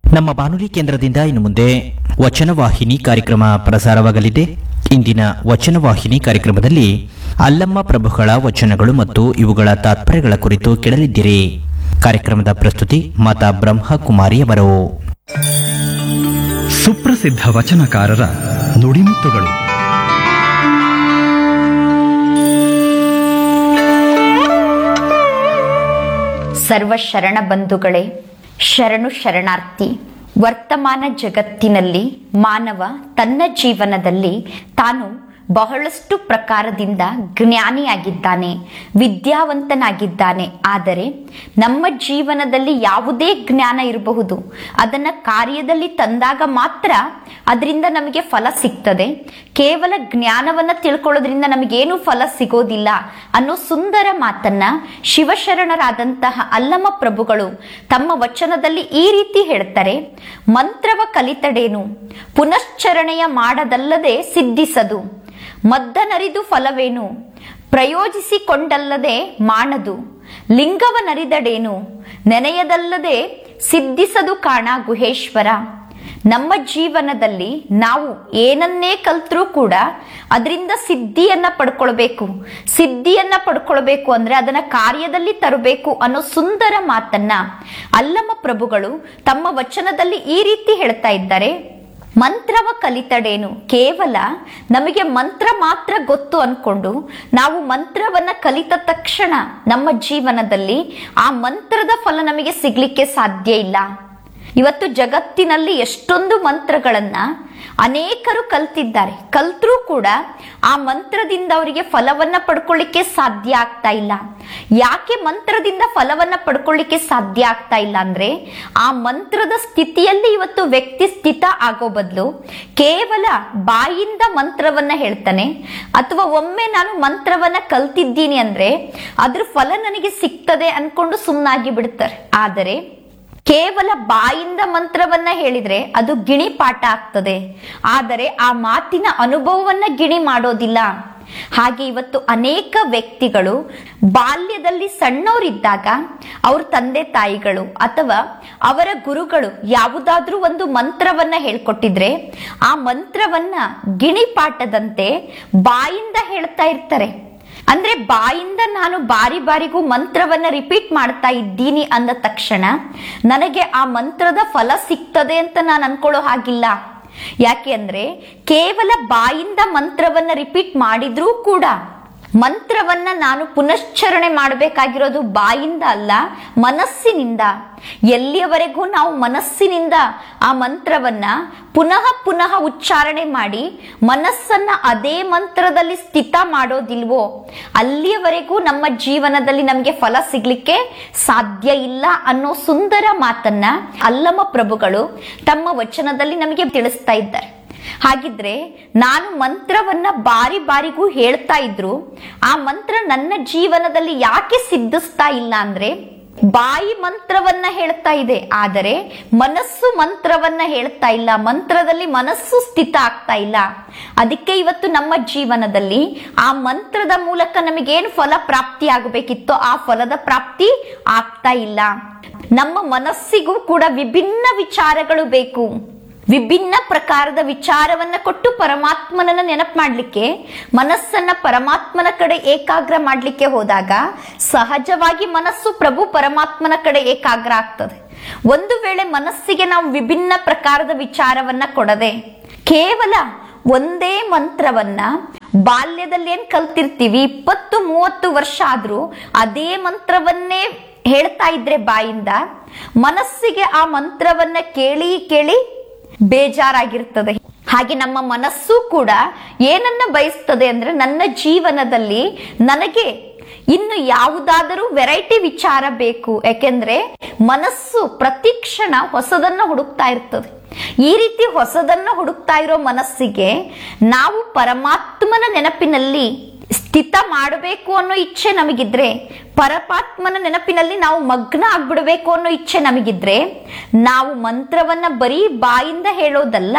ನಮ್ಮ ಬಾನುಲಿ ಕೇಂದ್ರದಿಂದ ಇನ್ನು ಮುಂದೆ ವಚನವಾಹಿನಿ ಕಾರ್ಯಕ್ರಮ ಪ್ರಸಾರವಾಗಲಿದೆ ಇಂದಿನ ವಚನವಾಹಿನಿ ಕಾರ್ಯಕ್ರಮದಲ್ಲಿ ಅಲ್ಲಮ್ಮ ಪ್ರಭುಗಳ ವಚನಗಳು ಮತ್ತು ಇವುಗಳ ತಾತ್ಪರ್ಯಗಳ ಕುರಿತು ಕೇಳಲಿದ್ದೀರಿ ಕಾರ್ಯಕ್ರಮದ ಪ್ರಸ್ತುತಿ ಮಾತಾ ಬ್ರಹ್ಮಕುಮಾರಿಯವರು ಸುಪ್ರಸಿದ್ಧ ವಚನಕಾರರ ನುಡಿಮುತ್ತುಗಳು ಸರ್ವ ಶರಣ ಬಂಧುಗಳೇ ಶರಣು ಶರಣಾರ್ಥಿ ವರ್ತಮಾನ ಜಗತ್ತಿನಲ್ಲಿ ಮಾನವ ತನ್ನ ಜೀವನದಲ್ಲಿ ತಾನು ಬಹಳಷ್ಟು ಪ್ರಕಾರದಿಂದ ಜ್ಞಾನಿಯಾಗಿದ್ದಾನೆ ವಿದ್ಯಾವಂತನಾಗಿದ್ದಾನೆ ಆದರೆ ನಮ್ಮ ಜೀವನದಲ್ಲಿ ಯಾವುದೇ ಜ್ಞಾನ ಇರಬಹುದು ಅದನ್ನ ಕಾರ್ಯದಲ್ಲಿ ತಂದಾಗ ಮಾತ್ರ ಅದರಿಂದ ನಮಗೆ ಫಲ ಸಿಗ್ತದೆ ಕೇವಲ ಜ್ಞಾನವನ್ನ ತಿಳ್ಕೊಳ್ಳೋದ್ರಿಂದ ನಮಗೇನು ಫಲ ಸಿಗೋದಿಲ್ಲ ಅನ್ನೋ ಸುಂದರ ಮಾತನ್ನ ಶಿವಶರಣರಾದಂತಹ ಅಲ್ಲಮ ಪ್ರಭುಗಳು ತಮ್ಮ ವಚನದಲ್ಲಿ ಈ ರೀತಿ ಹೇಳ್ತಾರೆ ಮಂತ್ರವ ಕಲಿತಡೇನು ಪುನಶ್ಚರಣೆಯ ಮಾಡದಲ್ಲದೆ ಸಿದ್ಧಿಸದು ಮದ್ದನರಿದು ಫಲವೇನು ಪ್ರಯೋಜಿಸಿಕೊಂಡಲ್ಲದೆ ಮಾಡದು ಲಿಂಗವನರಿದಡೇನು ನೆನೆಯದಲ್ಲದೆ ಸಿದ್ಧಿಸದು ಕಾಣ ಗುಹೇಶ್ವರ ನಮ್ಮ ಜೀವನದಲ್ಲಿ ನಾವು ಏನನ್ನೇ ಕಲ್ತ್ರೂ ಕೂಡ ಅದರಿಂದ ಸಿದ್ಧಿಯನ್ನ ಪಡ್ಕೊಳ್ಬೇಕು ಸಿದ್ಧಿಯನ್ನ ಪಡ್ಕೊಳ್ಬೇಕು ಅಂದ್ರೆ ಅದನ್ನ ಕಾರ್ಯದಲ್ಲಿ ತರಬೇಕು ಅನ್ನೋ ಸುಂದರ ಮಾತನ್ನ ಅಲ್ಲಮ ಪ್ರಭುಗಳು ತಮ್ಮ ವಚನದಲ್ಲಿ ಈ ರೀತಿ ಹೇಳ್ತಾ ಇದ್ದಾರೆ ಮಂತ್ರವ ಕಲಿತಡೇನು ಕೇವಲ ನಮಗೆ ಮಂತ್ರ ಮಾತ್ರ ಗೊತ್ತು ಅನ್ಕೊಂಡು ನಾವು ಮಂತ್ರವನ್ನ ಕಲಿತ ತಕ್ಷಣ ನಮ್ಮ ಜೀವನದಲ್ಲಿ ಆ ಮಂತ್ರದ ಫಲ ನಮಗೆ ಸಿಗ್ಲಿಕ್ಕೆ ಸಾಧ್ಯ ಇಲ್ಲ ಇವತ್ತು ಜಗತ್ತಿನಲ್ಲಿ ಎಷ್ಟೊಂದು ಮಂತ್ರಗಳನ್ನ ಅನೇಕರು ಕಲ್ತಿದ್ದಾರೆ ಕಲ್ತ್ರೂ ಕೂಡ ಆ ಮಂತ್ರದಿಂದ ಅವರಿಗೆ ಫಲವನ್ನ ಪಡ್ಕೊಳ್ಳಿಕ್ಕೆ ಸಾಧ್ಯ ಆಗ್ತಾ ಇಲ್ಲ ಯಾಕೆ ಮಂತ್ರದಿಂದ ಫಲವನ್ನ ಪಡ್ಕೊಳ್ಳಿಕ್ಕೆ ಸಾಧ್ಯ ಆಗ್ತಾ ಇಲ್ಲ ಅಂದ್ರೆ ಆ ಮಂತ್ರದ ಸ್ಥಿತಿಯಲ್ಲಿ ಇವತ್ತು ವ್ಯಕ್ತಿ ಸ್ಥಿತ ಆಗೋ ಬದಲು ಕೇವಲ ಬಾಯಿಂದ ಮಂತ್ರವನ್ನ ಹೇಳ್ತಾನೆ ಅಥವಾ ಒಮ್ಮೆ ನಾನು ಮಂತ್ರವನ್ನ ಕಲ್ತಿದ್ದೀನಿ ಅಂದ್ರೆ ಅದ್ರ ಫಲ ನನಗೆ ಸಿಗ್ತದೆ ಅನ್ಕೊಂಡು ಸುಮ್ಮನಾಗಿ ಬಿಡ್ತಾರೆ ಆದರೆ ಕೇವಲ ಬಾಯಿಂದ ಮಂತ್ರವನ್ನ ಹೇಳಿದ್ರೆ ಅದು ಗಿಣಿ ಪಾಠ ಆಗ್ತದೆ ಆದರೆ ಆ ಮಾತಿನ ಅನುಭವವನ್ನ ಗಿಣಿ ಮಾಡೋದಿಲ್ಲ ಹಾಗೆ ಇವತ್ತು ಅನೇಕ ವ್ಯಕ್ತಿಗಳು ಬಾಲ್ಯದಲ್ಲಿ ಸಣ್ಣವರಿದ್ದಾಗ ಅವ್ರ ತಂದೆ ತಾಯಿಗಳು ಅಥವಾ ಅವರ ಗುರುಗಳು ಯಾವುದಾದ್ರೂ ಒಂದು ಮಂತ್ರವನ್ನ ಹೇಳ್ಕೊಟ್ಟಿದ್ರೆ ಆ ಮಂತ್ರವನ್ನ ಗಿಣಿ ಪಾಠದಂತೆ ಬಾಯಿಂದ ಹೇಳ್ತಾ ಇರ್ತಾರೆ ಅಂದ್ರೆ ಬಾಯಿಂದ ನಾನು ಬಾರಿ ಬಾರಿಗೂ ಮಂತ್ರವನ್ನ ರಿಪೀಟ್ ಮಾಡ್ತಾ ಇದ್ದೀನಿ ಅಂದ ತಕ್ಷಣ ನನಗೆ ಆ ಮಂತ್ರದ ಫಲ ಸಿಗ್ತದೆ ಅಂತ ನಾನು ಅನ್ಕೊಳ್ಳೋ ಹಾಗಿಲ್ಲ ಯಾಕೆ ಅಂದ್ರೆ ಕೇವಲ ಬಾಯಿಂದ ಮಂತ್ರವನ್ನ ರಿಪೀಟ್ ಮಾಡಿದ್ರೂ ಕೂಡ ಮಂತ್ರವನ್ನ ನಾನು ಪುನಶ್ಚರಣೆ ಮಾಡಬೇಕಾಗಿರೋದು ಬಾಯಿಂದ ಅಲ್ಲ ಮನಸ್ಸಿನಿಂದ ಎಲ್ಲಿಯವರೆಗೂ ನಾವು ಮನಸ್ಸಿನಿಂದ ಆ ಮಂತ್ರವನ್ನ ಪುನಃ ಪುನಃ ಉಚ್ಚಾರಣೆ ಮಾಡಿ ಮನಸ್ಸನ್ನ ಅದೇ ಮಂತ್ರದಲ್ಲಿ ಸ್ಥಿತ ಮಾಡೋದಿಲ್ವೋ ಅಲ್ಲಿಯವರೆಗೂ ನಮ್ಮ ಜೀವನದಲ್ಲಿ ನಮಗೆ ಫಲ ಸಿಗ್ಲಿಕ್ಕೆ ಸಾಧ್ಯ ಇಲ್ಲ ಅನ್ನೋ ಸುಂದರ ಮಾತನ್ನ ಅಲ್ಲಮ ಪ್ರಭುಗಳು ತಮ್ಮ ವಚನದಲ್ಲಿ ನಮಗೆ ತಿಳಿಸ್ತಾ ಇದ್ದಾರೆ ಹಾಗಿದ್ರೆ ನಾನು ಮಂತ್ರವನ್ನ ಬಾರಿ ಬಾರಿಗೂ ಹೇಳ್ತಾ ಇದ್ರು ಆ ಮಂತ್ರ ನನ್ನ ಜೀವನದಲ್ಲಿ ಯಾಕೆ ಸಿದ್ಧಿಸ್ತಾ ಇಲ್ಲ ಅಂದ್ರೆ ಬಾಯಿ ಮಂತ್ರವನ್ನ ಹೇಳ್ತಾ ಇದೆ ಆದರೆ ಮನಸ್ಸು ಮಂತ್ರವನ್ನ ಹೇಳ್ತಾ ಇಲ್ಲ ಮಂತ್ರದಲ್ಲಿ ಮನಸ್ಸು ಸ್ಥಿತ ಆಗ್ತಾ ಇಲ್ಲ ಅದಕ್ಕೆ ಇವತ್ತು ನಮ್ಮ ಜೀವನದಲ್ಲಿ ಆ ಮಂತ್ರದ ಮೂಲಕ ನಮಗೇನು ಫಲ ಪ್ರಾಪ್ತಿ ಆಗಬೇಕಿತ್ತೋ ಆ ಫಲದ ಪ್ರಾಪ್ತಿ ಆಗ್ತಾ ಇಲ್ಲ ನಮ್ಮ ಮನಸ್ಸಿಗೂ ಕೂಡ ವಿಭಿನ್ನ ವಿಚಾರಗಳು ಬೇಕು ವಿಭಿನ್ನ ಪ್ರಕಾರದ ವಿಚಾರವನ್ನ ಕೊಟ್ಟು ಪರಮಾತ್ಮನನ್ನ ನೆನಪು ಮಾಡ್ಲಿಕ್ಕೆ ಮನಸ್ಸನ್ನ ಪರಮಾತ್ಮನ ಕಡೆ ಏಕಾಗ್ರ ಮಾಡ್ಲಿಕ್ಕೆ ಹೋದಾಗ ಸಹಜವಾಗಿ ಮನಸ್ಸು ಪ್ರಭು ಪರಮಾತ್ಮನ ಕಡೆ ಏಕಾಗ್ರ ಆಗ್ತದೆ ಒಂದು ವೇಳೆ ಮನಸ್ಸಿಗೆ ನಾವು ವಿಭಿನ್ನ ಪ್ರಕಾರದ ವಿಚಾರವನ್ನ ಕೊಡದೆ ಕೇವಲ ಒಂದೇ ಮಂತ್ರವನ್ನ ಬಾಲ್ಯದಲ್ಲಿ ಏನ್ ಕಲ್ತಿರ್ತೀವಿ ಇಪ್ಪತ್ತು ಮೂವತ್ತು ವರ್ಷ ಆದ್ರೂ ಅದೇ ಮಂತ್ರವನ್ನೇ ಹೇಳ್ತಾ ಇದ್ರೆ ಬಾಯಿಂದ ಮನಸ್ಸಿಗೆ ಆ ಮಂತ್ರವನ್ನ ಕೇಳಿ ಕೇಳಿ ಬೇಜಾರಾಗಿರ್ತದೆ ಹಾಗೆ ನಮ್ಮ ಮನಸ್ಸು ಕೂಡ ಏನನ್ನ ಬಯಸ್ತದೆ ಅಂದ್ರೆ ನನ್ನ ಜೀವನದಲ್ಲಿ ನನಗೆ ಇನ್ನು ಯಾವುದಾದರೂ ವೆರೈಟಿ ವಿಚಾರ ಬೇಕು ಯಾಕೆಂದ್ರೆ ಮನಸ್ಸು ಪ್ರತಿ ಕ್ಷಣ ಹೊಸದನ್ನ ಹುಡುಕ್ತಾ ಇರ್ತದೆ ಈ ರೀತಿ ಹೊಸದನ್ನ ಹುಡುಕ್ತಾ ಇರೋ ಮನಸ್ಸಿಗೆ ನಾವು ಪರಮಾತ್ಮನ ನೆನಪಿನಲ್ಲಿ ಸ್ಥಿತ ಮಾಡಬೇಕು ಅನ್ನೋ ಇಚ್ಛೆ ನಮಗಿದ್ರೆ ಪರಮಾತ್ಮನ ನೆನಪಿನಲ್ಲಿ ನಾವು ಮಗ್ನ ಆಗ್ಬಿಡ್ಬೇಕು ಅನ್ನೋ ಇಚ್ಛೆ ನಮಗಿದ್ರೆ ನಾವು ಮಂತ್ರವನ್ನ ಬರೀ ಬಾಯಿಂದ ಹೇಳೋದಲ್ಲ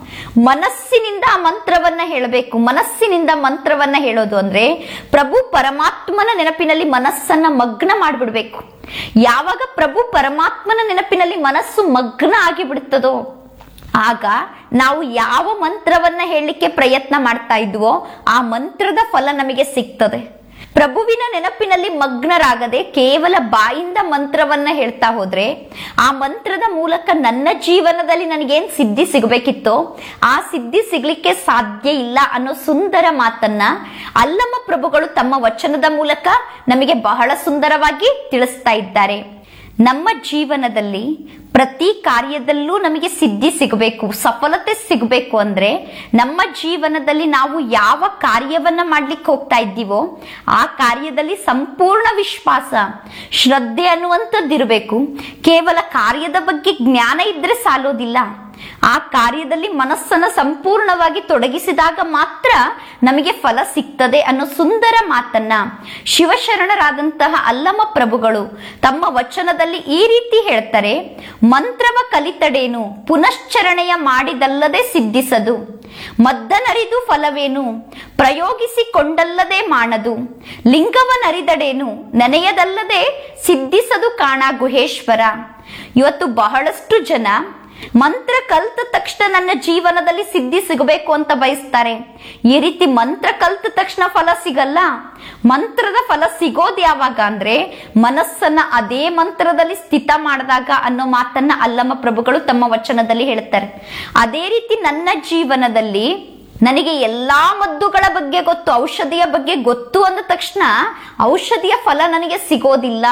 ಮನಸ್ಸಿನಿಂದ ಆ ಮಂತ್ರವನ್ನ ಹೇಳಬೇಕು ಮನಸ್ಸಿನಿಂದ ಮಂತ್ರವನ್ನ ಹೇಳೋದು ಅಂದ್ರೆ ಪ್ರಭು ಪರಮಾತ್ಮನ ನೆನಪಿನಲ್ಲಿ ಮನಸ್ಸನ್ನ ಮಗ್ನ ಮಾಡಿಬಿಡ್ಬೇಕು ಯಾವಾಗ ಪ್ರಭು ಪರಮಾತ್ಮನ ನೆನಪಿನಲ್ಲಿ ಮನಸ್ಸು ಮಗ್ನ ಆಗಿಬಿಡ್ತದೋ ಆಗ ನಾವು ಯಾವ ಮಂತ್ರವನ್ನ ಹೇಳಲಿಕ್ಕೆ ಪ್ರಯತ್ನ ಮಾಡ್ತಾ ಇದ್ವೋ ಆ ಮಂತ್ರದ ಫಲ ನಮಗೆ ಸಿಗ್ತದೆ ಪ್ರಭುವಿನ ನೆನಪಿನಲ್ಲಿ ಮಗ್ನರಾಗದೆ ಕೇವಲ ಬಾಯಿಂದ ಮಂತ್ರವನ್ನ ಹೇಳ್ತಾ ಹೋದ್ರೆ ಆ ಮಂತ್ರದ ಮೂಲಕ ನನ್ನ ಜೀವನದಲ್ಲಿ ನನಗೇನ್ ಸಿದ್ಧಿ ಸಿಗಬೇಕಿತ್ತೋ ಆ ಸಿದ್ಧಿ ಸಿಗ್ಲಿಕ್ಕೆ ಸಾಧ್ಯ ಇಲ್ಲ ಅನ್ನೋ ಸುಂದರ ಮಾತನ್ನ ಅಲ್ಲಮ್ಮ ಪ್ರಭುಗಳು ತಮ್ಮ ವಚನದ ಮೂಲಕ ನಮಗೆ ಬಹಳ ಸುಂದರವಾಗಿ ತಿಳಿಸ್ತಾ ಇದ್ದಾರೆ ನಮ್ಮ ಜೀವನದಲ್ಲಿ ಪ್ರತಿ ಕಾರ್ಯದಲ್ಲೂ ನಮಗೆ ಸಿದ್ಧಿ ಸಿಗಬೇಕು ಸಫಲತೆ ಸಿಗಬೇಕು ಅಂದ್ರೆ ನಮ್ಮ ಜೀವನದಲ್ಲಿ ನಾವು ಯಾವ ಕಾರ್ಯವನ್ನ ಮಾಡ್ಲಿಕ್ಕೆ ಹೋಗ್ತಾ ಇದ್ದೀವೋ ಆ ಕಾರ್ಯದಲ್ಲಿ ಸಂಪೂರ್ಣ ವಿಶ್ವಾಸ ಶ್ರದ್ಧೆ ಅನ್ನುವಂಥದ್ದಿರಬೇಕು ಕೇವಲ ಕಾರ್ಯದ ಬಗ್ಗೆ ಜ್ಞಾನ ಇದ್ರೆ ಸಾಲೋದಿಲ್ಲ ಆ ಕಾರ್ಯದಲ್ಲಿ ಮನಸ್ಸನ್ನ ಸಂಪೂರ್ಣವಾಗಿ ತೊಡಗಿಸಿದಾಗ ಮಾತ್ರ ನಮಗೆ ಫಲ ಸಿಗ್ತದೆ ಅನ್ನೋ ಸುಂದರ ಮಾತನ್ನ ಶಿವಶರಣರಾದಂತಹ ಅಲ್ಲಮ ಪ್ರಭುಗಳು ತಮ್ಮ ವಚನದಲ್ಲಿ ಈ ರೀತಿ ಹೇಳ್ತಾರೆ ಮಂತ್ರವ ಕಲಿತಡೇನು ಪುನಶ್ಚರಣೆಯ ಮಾಡಿದಲ್ಲದೆ ಸಿದ್ಧಿಸದು ಮದ್ದನರಿದು ಫಲವೇನು ಪ್ರಯೋಗಿಸಿಕೊಂಡಲ್ಲದೆ ಮಾಡದು ಲಿಂಗವನರಿದಡೇನು ನೆನೆಯದಲ್ಲದೆ ಸಿದ್ಧಿಸದು ಕಾಣ ಗುಹೇಶ್ವರ ಇವತ್ತು ಬಹಳಷ್ಟು ಜನ ಮಂತ್ರ ಕಲ್ತ ತಕ್ಷಣ ನನ್ನ ಜೀವನದಲ್ಲಿ ಸಿದ್ಧಿ ಸಿಗಬೇಕು ಅಂತ ಬಯಸ್ತಾರೆ ಈ ರೀತಿ ಮಂತ್ರ ಕಲ್ತ ತಕ್ಷಣ ಫಲ ಸಿಗಲ್ಲ ಮಂತ್ರದ ಫಲ ಸಿಗೋದು ಯಾವಾಗ ಅಂದ್ರೆ ಮನಸ್ಸನ್ನ ಅದೇ ಮಂತ್ರದಲ್ಲಿ ಸ್ಥಿತ ಮಾಡಿದಾಗ ಅನ್ನೋ ಮಾತನ್ನ ಅಲ್ಲಮ್ಮ ಪ್ರಭುಗಳು ತಮ್ಮ ವಚನದಲ್ಲಿ ಹೇಳ್ತಾರೆ ಅದೇ ರೀತಿ ನನ್ನ ಜೀವನದಲ್ಲಿ ನನಗೆ ಎಲ್ಲಾ ಮದ್ದುಗಳ ಬಗ್ಗೆ ಗೊತ್ತು ಔಷಧಿಯ ಬಗ್ಗೆ ಗೊತ್ತು ಅಂದ ತಕ್ಷಣ ಔಷಧಿಯ ಫಲ ನನಗೆ ಸಿಗೋದಿಲ್ಲ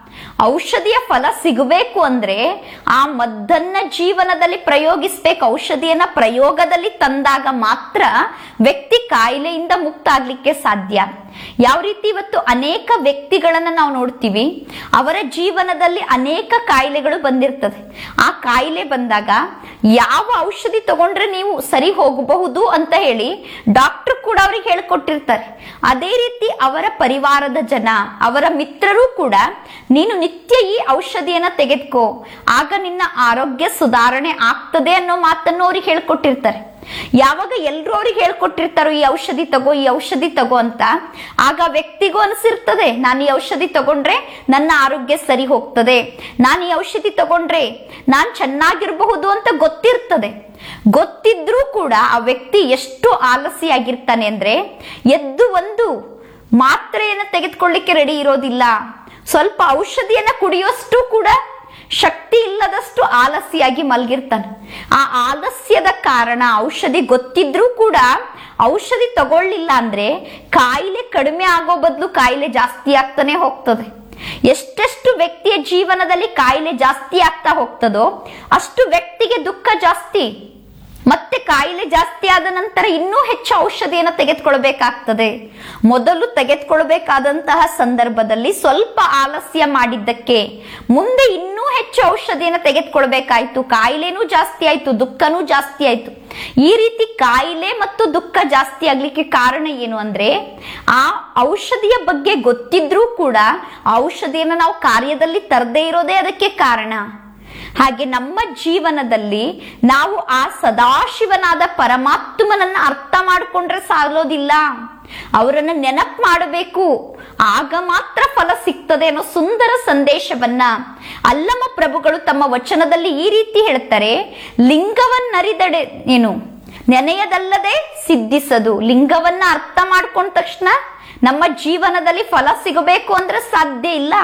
ಔಷಧಿಯ ಫಲ ಸಿಗಬೇಕು ಅಂದ್ರೆ ಆ ಮದ್ದನ್ನ ಜೀವನದಲ್ಲಿ ಪ್ರಯೋಗಿಸ್ಬೇಕು ಔಷಧಿಯನ್ನ ಪ್ರಯೋಗದಲ್ಲಿ ತಂದಾಗ ಮಾತ್ರ ವ್ಯಕ್ತಿ ಕಾಯಿಲೆಯಿಂದ ಮುಕ್ತ ಆಗ್ಲಿಕ್ಕೆ ಸಾಧ್ಯ ಯಾವ ರೀತಿ ಇವತ್ತು ಅನೇಕ ವ್ಯಕ್ತಿಗಳನ್ನ ನಾವು ನೋಡ್ತೀವಿ ಅವರ ಜೀವನದಲ್ಲಿ ಅನೇಕ ಕಾಯಿಲೆಗಳು ಬಂದಿರ್ತದೆ ಆ ಕಾಯಿಲೆ ಬಂದಾಗ ಯಾವ ಔಷಧಿ ತಗೊಂಡ್ರೆ ನೀವು ಸರಿ ಹೋಗಬಹುದು ಅಂತ ಹೇಳಿ ಡಾಕ್ಟರ್ ಕೂಡ ಅವ್ರಿಗೆ ಹೇಳ್ಕೊಟ್ಟಿರ್ತಾರೆ ಅದೇ ರೀತಿ ಅವರ ಪರಿವಾರದ ಜನ ಅವರ ಮಿತ್ರರು ಕೂಡ ನೀನು ನಿತ್ಯ ಈ ಔಷಧಿಯನ್ನ ತೆಗೆದುಕೋ ಆಗ ನಿನ್ನ ಆರೋಗ್ಯ ಸುಧಾರಣೆ ಆಗ್ತದೆ ಅನ್ನೋ ಮಾತನ್ನು ಅವ್ರಿಗೆ ಹೇಳ್ಕೊಟ್ಟಿರ್ತಾರೆ ಯಾವಾಗ ಎಲ್ರು ಅವ್ರಿಗೆ ಹೇಳ್ಕೊಟ್ಟಿರ್ತಾರೋ ಈ ಔಷಧಿ ತಗೋ ಈ ಔಷಧಿ ತಗೋ ಅಂತ ಆಗ ವ್ಯಕ್ತಿಗೂ ಅನಿಸಿರ್ತದೆ ನಾನು ಈ ಔಷಧಿ ತಗೊಂಡ್ರೆ ನನ್ನ ಆರೋಗ್ಯ ಸರಿ ಹೋಗ್ತದೆ ನಾನು ಈ ಔಷಧಿ ತಗೊಂಡ್ರೆ ನಾನ್ ಚೆನ್ನಾಗಿರಬಹುದು ಅಂತ ಗೊತ್ತಿರ್ತದೆ ಗೊತ್ತಿದ್ರೂ ಕೂಡ ಆ ವ್ಯಕ್ತಿ ಎಷ್ಟು ಆಲಸಿಯಾಗಿರ್ತಾನೆ ಅಂದ್ರೆ ಎದ್ದು ಒಂದು ಮಾತ್ರೆಯನ್ನು ತೆಗೆದುಕೊಳ್ಳಿಕ್ಕೆ ರೆಡಿ ಇರೋದಿಲ್ಲ ಸ್ವಲ್ಪ ಔಷಧಿಯನ್ನ ಕುಡಿಯೋಷ್ಟು ಕೂಡ ಶಕ್ತಿ ಇಲ್ಲದಷ್ಟು ಆಲಸ್ಯಾಗಿ ಮಲಗಿರ್ತಾನೆ ಆ ಆಲಸ್ಯದ ಕಾರಣ ಔಷಧಿ ಗೊತ್ತಿದ್ರೂ ಕೂಡ ಔಷಧಿ ತಗೊಳ್ಳಿಲ್ಲ ಅಂದ್ರೆ ಕಾಯಿಲೆ ಕಡಿಮೆ ಆಗೋ ಬದಲು ಕಾಯಿಲೆ ಜಾಸ್ತಿ ಆಗ್ತಾನೆ ಹೋಗ್ತದೆ ಎಷ್ಟೆಷ್ಟು ವ್ಯಕ್ತಿಯ ಜೀವನದಲ್ಲಿ ಕಾಯಿಲೆ ಜಾಸ್ತಿ ಆಗ್ತಾ ಹೋಗ್ತದೋ ಅಷ್ಟು ವ್ಯಕ್ತಿಗೆ ದುಃಖ ಜಾಸ್ತಿ ಮತ್ತೆ ಕಾಯಿಲೆ ಜಾಸ್ತಿ ಆದ ನಂತರ ಇನ್ನೂ ಹೆಚ್ಚು ಔಷಧಿಯನ್ನು ತೆಗೆದುಕೊಳ್ಬೇಕಾಗ್ತದೆ ಮೊದಲು ತೆಗೆದುಕೊಳ್ಬೇಕಾದಂತಹ ಸಂದರ್ಭದಲ್ಲಿ ಸ್ವಲ್ಪ ಆಲಸ್ಯ ಮಾಡಿದ್ದಕ್ಕೆ ಮುಂದೆ ಇನ್ನೂ ಹೆಚ್ಚು ಔಷಧಿಯನ್ನು ತೆಗೆದುಕೊಳ್ಬೇಕಾಯ್ತು ಕಾಯಿಲೆನೂ ಜಾಸ್ತಿ ಆಯ್ತು ದುಃಖನೂ ಜಾಸ್ತಿ ಆಯ್ತು ಈ ರೀತಿ ಕಾಯಿಲೆ ಮತ್ತು ದುಃಖ ಜಾಸ್ತಿ ಆಗ್ಲಿಕ್ಕೆ ಕಾರಣ ಏನು ಅಂದ್ರೆ ಆ ಔಷಧಿಯ ಬಗ್ಗೆ ಗೊತ್ತಿದ್ರೂ ಕೂಡ ಆ ಔಷಧಿಯನ್ನು ನಾವು ಕಾರ್ಯದಲ್ಲಿ ತರದೇ ಇರೋದೇ ಅದಕ್ಕೆ ಕಾರಣ ಹಾಗೆ ನಮ್ಮ ಜೀವನದಲ್ಲಿ ನಾವು ಆ ಸದಾಶಿವನಾದ ಪರಮಾತ್ಮನನ್ನ ಅರ್ಥ ಮಾಡಿಕೊಂಡ್ರೆ ಸಾಲೋದಿಲ್ಲ ಅವರನ್ನ ನೆನಪು ಮಾಡಬೇಕು ಆಗ ಮಾತ್ರ ಫಲ ಸಿಗ್ತದೆ ಅನ್ನೋ ಸುಂದರ ಸಂದೇಶವನ್ನ ಅಲ್ಲಮ ಪ್ರಭುಗಳು ತಮ್ಮ ವಚನದಲ್ಲಿ ಈ ರೀತಿ ಹೇಳ್ತಾರೆ ಲಿಂಗವನ್ನರಿದಡೆ ಏನು ನೆನೆಯದಲ್ಲದೆ ಸಿದ್ಧಿಸದು ಲಿಂಗವನ್ನ ಅರ್ಥ ಮಾಡ್ಕೊಂಡ ತಕ್ಷಣ ನಮ್ಮ ಜೀವನದಲ್ಲಿ ಫಲ ಸಿಗಬೇಕು ಅಂದ್ರೆ ಸಾಧ್ಯ ಇಲ್ಲ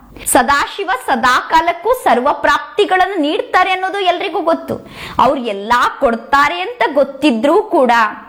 ಸದಾಶಿವ ಸದಾ ಕಾಲಕ್ಕೂ ಸರ್ವ ಪ್ರಾಪ್ತಿಗಳನ್ನು ನೀಡ್ತಾರೆ ಅನ್ನೋದು ಎಲ್ರಿಗೂ ಗೊತ್ತು ಅವ್ರು ಎಲ್ಲಾ ಕೊಡ್ತಾರೆ ಅಂತ ಗೊತ್ತಿದ್ರೂ ಕೂಡ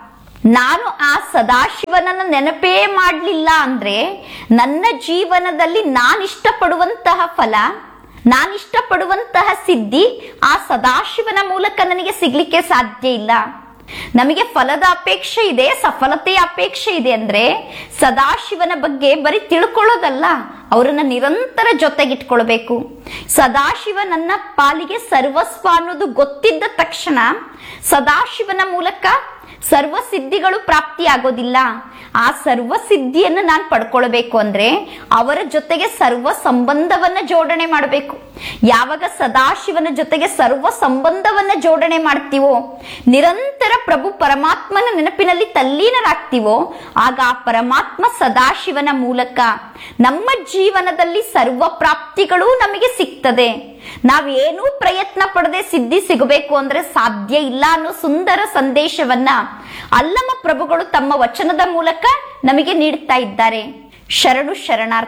ನಾನು ಆ ಸದಾಶಿವನನ್ನ ನೆನಪೇ ಮಾಡಲಿಲ್ಲ ಅಂದ್ರೆ ನನ್ನ ಜೀವನದಲ್ಲಿ ನಾನು ಇಷ್ಟಪಡುವಂತಹ ಫಲ ನಾನು ಇಷ್ಟಪಡುವಂತಹ ಸಿದ್ಧಿ ಆ ಸದಾಶಿವನ ಮೂಲಕ ನನಗೆ ಸಿಗ್ಲಿಕ್ಕೆ ಸಾಧ್ಯ ಇಲ್ಲ ನಮಗೆ ಫಲದ ಅಪೇಕ್ಷೆ ಇದೆ ಸಫಲತೆಯ ಅಪೇಕ್ಷೆ ಇದೆ ಅಂದ್ರೆ ಸದಾಶಿವನ ಬಗ್ಗೆ ಬರೀ ತಿಳ್ಕೊಳ್ಳೋದಲ್ಲ ಅವರನ್ನ ನಿರಂತರ ಜೊತೆಗಿಟ್ಕೊಳ್ಬೇಕು ಸದಾಶಿವ ನನ್ನ ಪಾಲಿಗೆ ಸರ್ವಸ್ವ ಅನ್ನೋದು ಗೊತ್ತಿದ್ದ ತಕ್ಷಣ ಸದಾಶಿವನ ಮೂಲಕ ಸರ್ವ ಸಿದ್ಧಿಗಳು ಪ್ರಾಪ್ತಿಯಾಗೋದಿಲ್ಲ ಆ ಸರ್ವ ಸಿದ್ಧಿಯನ್ನು ನಾನು ಪಡ್ಕೊಳ್ಬೇಕು ಅಂದ್ರೆ ಅವರ ಜೊತೆಗೆ ಸರ್ವ ಸಂಬಂಧವನ್ನ ಜೋಡಣೆ ಮಾಡಬೇಕು ಯಾವಾಗ ಸದಾಶಿವನ ಜೊತೆಗೆ ಸರ್ವ ಸಂಬಂಧವನ್ನ ಜೋಡಣೆ ಮಾಡ್ತೀವೋ ನಿರಂತರ ಪ್ರಭು ಪರಮಾತ್ಮನ ನೆನಪಿನಲ್ಲಿ ತಲ್ಲೀನರಾಗ್ತೀವೋ ಆಗ ಆ ಪರಮಾತ್ಮ ಸದಾಶಿವನ ಮೂಲಕ ನಮ್ಮ ಜೀವನದಲ್ಲಿ ಸರ್ವ ಪ್ರಾಪ್ತಿಗಳು ನಮಗೆ ಸಿಗ್ತದೆ ನಾವೇನೂ ಪ್ರಯತ್ನ ಪಡದೆ ಸಿದ್ಧಿ ಸಿಗಬೇಕು ಅಂದ್ರೆ ಸಾಧ್ಯ ಇಲ್ಲ ಅನ್ನೋ ಸುಂದರ ಸಂದೇಶವನ್ನ ಅಲ್ಲಮ ಪ್ರಭುಗಳು ತಮ್ಮ ವಚನದ ಮೂಲಕ ನಮಗೆ ನೀಡ್ತಾ ಇದ್ದಾರೆ ಶರಣು ಶರಣಾರ್ಥಿ